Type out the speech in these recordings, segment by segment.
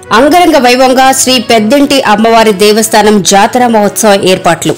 అంగరంగ వైభవంగా శ్రీ పెద్దింటి అమ్మవారి దేవస్థానం జాతర మహోత్సవ ఏర్పాట్లు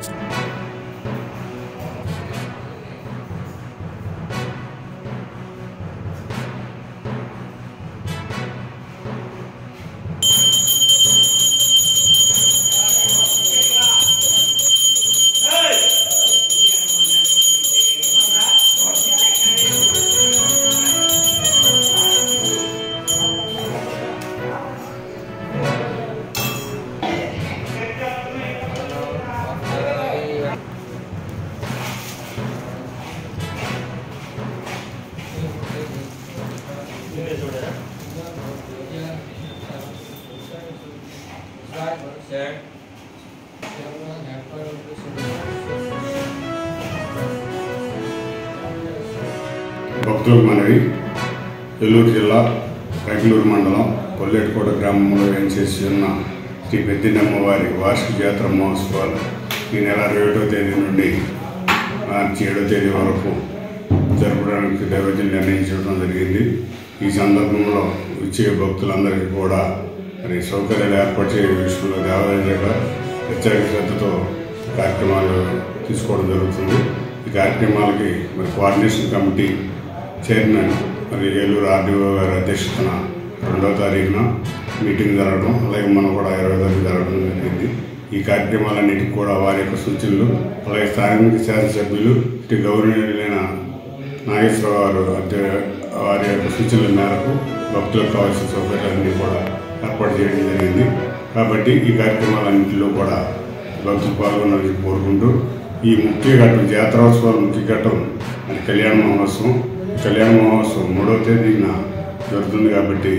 భక్తులకు మనవి ఏలూరు జిల్లా రైకులూరు మండలం కొల్లేటికోట గ్రామంలో వేయించేసి ఉన్న శ్రీ పెద్దినమ్మవారి వార్షిక జాతర మహోత్సవాలు ఈ నెల ఇరవై తేదీ నుండి మార్చి ఏడో తేదీ వరకు జరపడానికి దైవజన్ నిర్ణయించడం జరిగింది ఈ సందర్భంలో వచ్చే భక్తులందరికీ కూడా మరి సౌకర్యాలు ఏర్పాటు చేయ విషయంలో దేవాలయం శాఖ ప్రత్యేక శ్రద్ధతో కార్యక్రమాలు తీసుకోవడం జరుగుతుంది ఈ కార్యక్రమాలకి మరి కోఆర్డినేషన్ కమిటీ చైర్మన్ మరి ఏలూరు ఆర్డీఓ గారి అధ్యక్షతన రెండవ తారీఖున మీటింగ్ జరగడం అలాగే మనం కూడా ఇరవై తారీఖు జరగడం జరిగింది ఈ కార్యక్రమాలన్నిటికీ కూడా వారి యొక్క సూచనలు అలాగే స్థానిక శాసనసభ్యులు శ్రీ గౌరవనీయులైన నాగేశ్వరరావు గారు అధ్య- వారి యొక్క సూచనల మేరకు భక్తులకు కావాల్సిన సౌకర్యాలన్నీ కూడా ఏర్పాటు చేయడం జరిగింది కాబట్టి ఈ కార్యక్రమాలన్నింటిలో కూడా భక్తులు పాల్గొనాలని కోరుకుంటూ ఈ ముఖ్య ఘట్టం జాతరోత్సవాల ముఖ్య ఘట్టం అది కళ్యాణ మహోత్సవం ఈ కళ్యాణ మహోత్సవం మూడవ తేదీన జరుగుతుంది కాబట్టి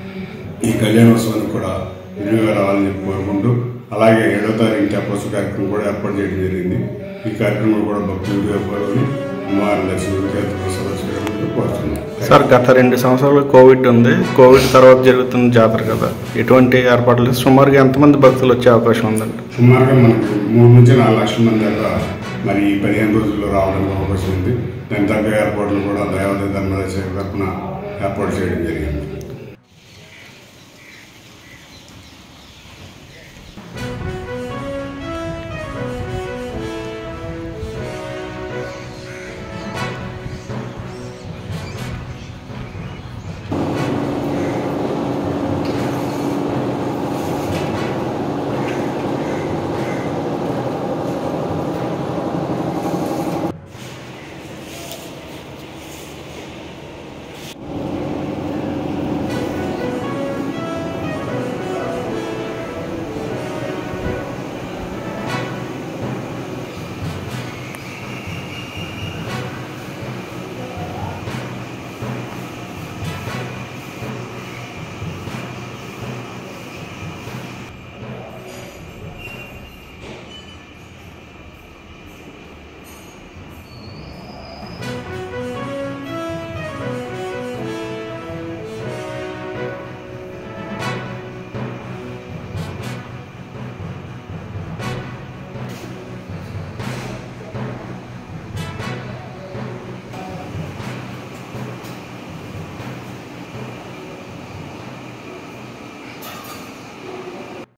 ఈ కళ్యాణోత్సవానికి కూడా విరివిగా రావాలని చెప్పి కోరుకుంటూ అలాగే ఏడో తారీఖు తెప్పసు కార్యక్రమం కూడా ఏర్పాటు చేయడం జరిగింది ఈ కార్యక్రమం కూడా భక్తులు విరివిగా పాల్గొని అమ్మవారి దర్శనం చేత కోరుతున్నాం సార్ గత రెండు సంవత్సరాలు కోవిడ్ ఉంది కోవిడ్ తర్వాత జరుగుతున్న జాతర కదా ఎటువంటి ఏర్పాట్లు సుమారుగా ఎంతమంది భక్తులు వచ్చే అవకాశం ఉందండి సుమారుగా మనకు మూడు నుంచి నాలుగు లక్షల మంది దాకా మరి ఈ పదిహేను రోజుల్లో రావడానికి అవకాశం ఉంది దాని తగ్గ ఏర్పాట్లు కూడా దయావతి ధర్మరాజ తరఫున ఏర్పాటు చేయడం జరిగింది